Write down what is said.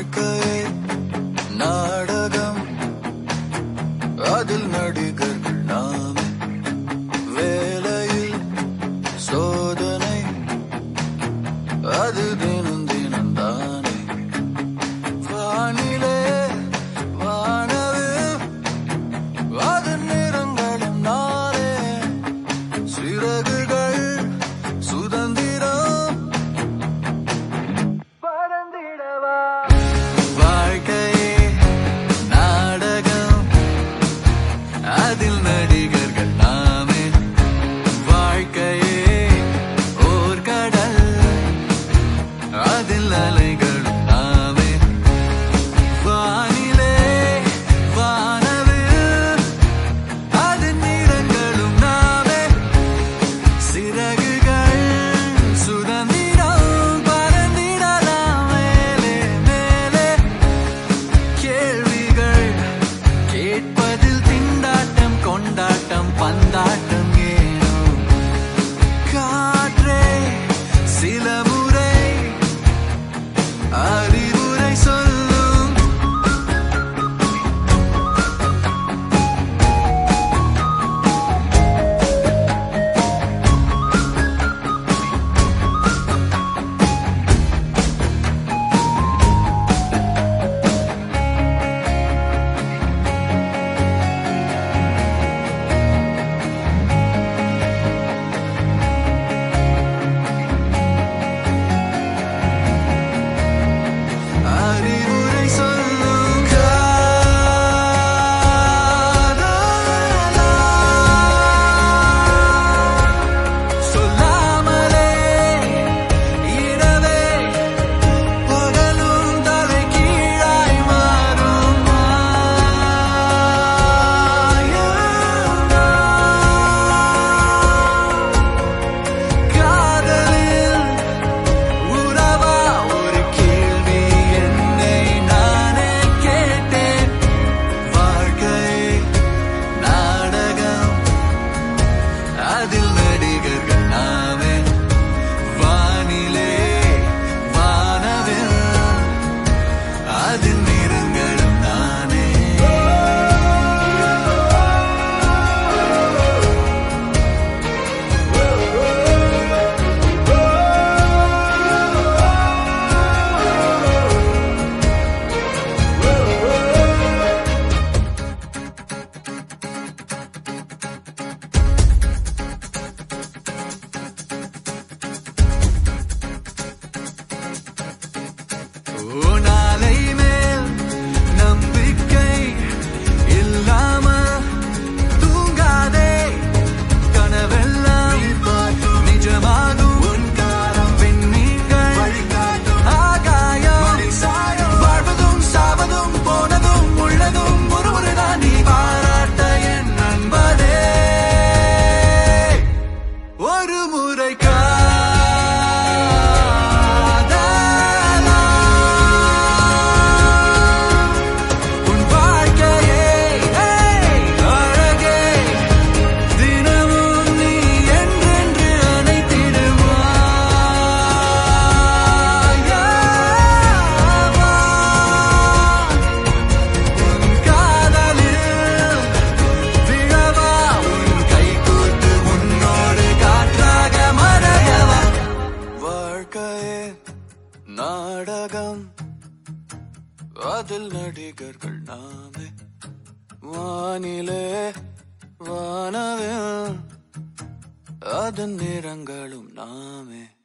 வாழ்க்கையே நாடகம் அதில் நடிகர்கள் நாமே வேலையில் சோதனை அது தினம் தினம் தானே வானிலே வானவில் அதன் நிறங்களும் நானே சிறகுகள் சுதந்திரம் பறந்திடவா வாழ்க்கையே நாடகம் அதில் நடிகர்கள் நாமே வாழ்க்கையே ஓர் கடல் அதில் அலைகளும் நாமே வானிலே வானவில் அதன் நிறங்களும் நாமே சிறகுகள் சுதந்திரம் பறந்திடலாம் மேலே மேலே கேள்விகள் கேட்பதில் திண்டாட்டம் கொண்டாட்டம் பந்தாட்டம் ஏனோ காற்றே சில முறை அறிவுரை சொல்லும் அறிவுரை சொல்லும் காதலா சொல்லாமலே இரவே பகலும் தலை கீழாய் மாறும் காதலில் உறவா ஒரு கேள்வி என்னை நானே கேட்டேன் வாழ்க்கை நாடகம் அதில் நடிகர்கள் நாமே வானிலே வானவில் அதில் நிறங்களும் நானே ஓ நாளை மேல் நம்பிக்கை இல்லாம தூங்காதே கனவெல்லாம் நிஜமாகும் உன் காலம் பெண்ணீர்கள் வழிகாட்டும் ஆகாயம் வாழ்வதும் சாவதும் போனதும் உள்ளதும் ஒரு முறைதான் நீ பாராட்ட என் நண்பனே ஒரு முறை காதலா உன் வாழ்க்கையே அழகே தினமும் நீ என்றென்று அணைத்திடுவாய் உன் காதலில் விழவா உன் கைகூட்டு உன்னோடு காற்றாக மறையவா வாழ்க்கையே நாடகம் அதில் நடிகர்கள் நாமே வானிலே வானவில் அதன் நிறங்களும் நாமே